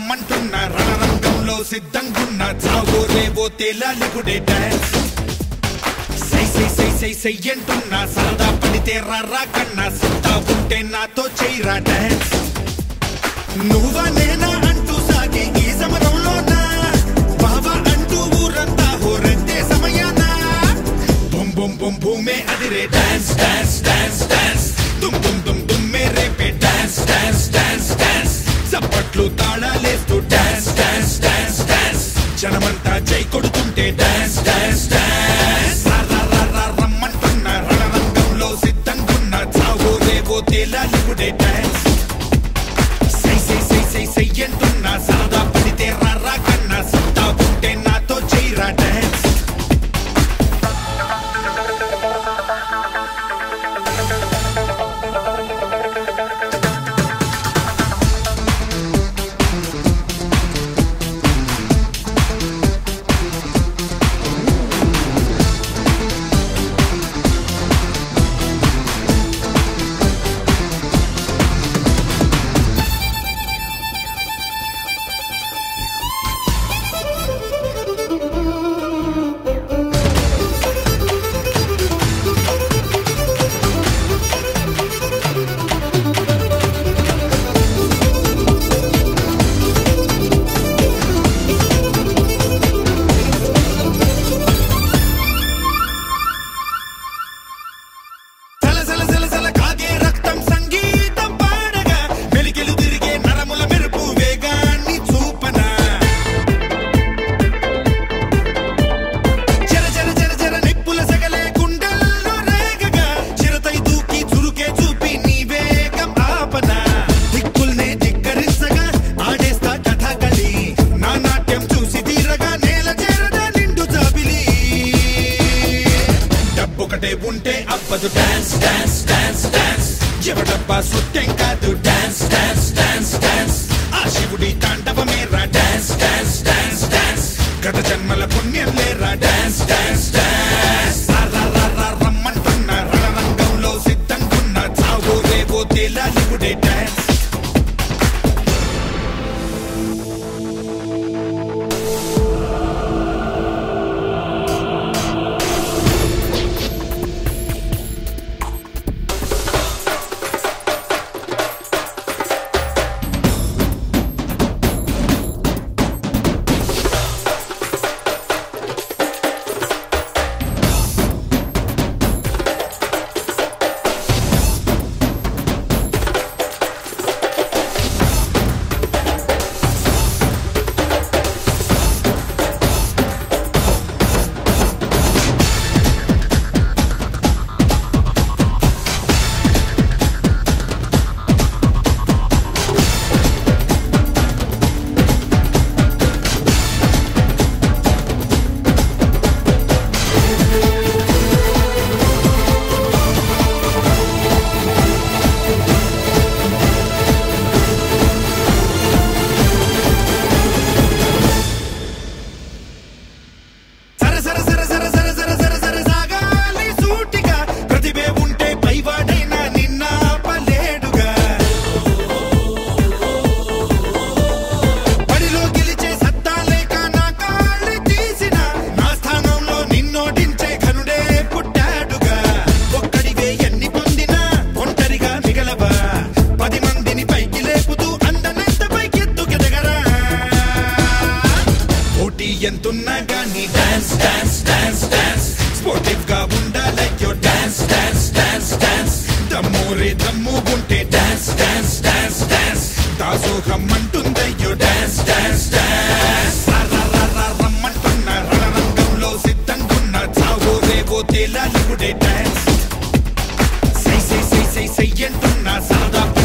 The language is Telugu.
రమ్మంటున్న రణరంగంలో సిద్ధంగున్న చావో రేవో తేలాలిగుడే డాన్స్ సై సై సై సై సై అంటున్నా సరదా పడితే రారా కన్నా సిద్ధా ఉంటే నాతో చేయరా డాన్స్ నువ్వా నేనా అంటూ సాగే ఈ సమరంలోనా బాబా అంటూ ఊరంతా హోరెత్తే సమయాన బొం బొం బొం భూమే అదిరే డాన్స్ డాన్స్ డాన్స్ డాన్స్ దుమ్ దుమ్ దుమ్ దుమ్మే రేపే డాన్స్ డాన్స్ డాన్స్ డాన్స్ చప్పట్లు తాళాలేస్తూ డాన్స్ డాన్స్ డాన్స్ డాన్స్ జనమంతా జై కొడుతుంటే డాన్స్ డాన్స్ డాన్స్ రా రా రా రా రమ్మంటున్న రణరంగంలో సిద్ధంగున్న చావో రేవో తేలాలిగుడే డాన్స్ సై సై సై సై సై అంటున్నా సరదా పడితే రారా కన్నా సత్తా ఉంటే నాతో చేయరా డాన్స్ సల సల సల సల కాగే రక్తం సంగీతం పాడగా వెలికెలు తిరిగే నరముల మెరుపు వేగాన్ని చూపన చెర చెర చెర చెర నిప్పుల సగలే గుండెల్లో రేగగా చిరతై దూకి చురుకే చూపి నీ వేగం ఆపన దిక్కుల్నే ధిక్కరించగా ఆడేస్తా కథకళి నా నాట్యం చూసి తీరగా నేల చేరదా నిండు జాబిలి డబ్బొకటే ఉంటే అవ్వదు డాన్స్ డాన్స్ డాన్స్ డాన్స్ ఎవడబ్బా సుట్టెం కాదు డాన్స్ డాన్స్ డాన్స్ డాన్స్ ఆ శివుడి తాండవమేరా డాన్స్ డాన్స్ డాన్స్ డాన్స్ గత జన్మల పుణ్యం లేరా డాన్స్ డాన్స్ డాన్స్ రా రా రా రా రమ్మంటున్న రణరంగంలో సిద్ధంగున్న చావో రేవో తేలాలిగుడే డాన్స్ సర సర సర సర సర సర సర సర సాగాలి సూటిగా ప్రతిభే ఉంటే పైవాడైనా నిన్న పలేడుగా బడిలో గెలిచే సత్తా లేక నా కాళ్ళు తీసిన నా స్థానంలో నిన్నోడించే ఘనుడే పుట్టాడుగా ఒక్కడివే ఎన్ని పొందినా ఒంటరిగా మిగలవా పది మందిని పైకి లేపుతూ అందనంత పైకెత్తుకెదగరా పోటీ ఎంతున్నా గానీ dance dance dance dance sportive గా ఉండాలయ్యో డాన్స్ డాన్స్ డాన్స్ డాన్స్ దమ్ము రే దమ్ము ఉంటే డాన్స్ డాన్స్ డాన్స్ డాన్స్ దాసోహం అంటుందయ్యో డాన్స్ డాన్స్ డాన్స్ రా రా రా రా రమ్మంటున్న రణరంగంలో సిద్ధంగున్న చావో రేవో తేలాలిగుడే డాన్స్ సై సై సై సై సై అంటున్నా సరదా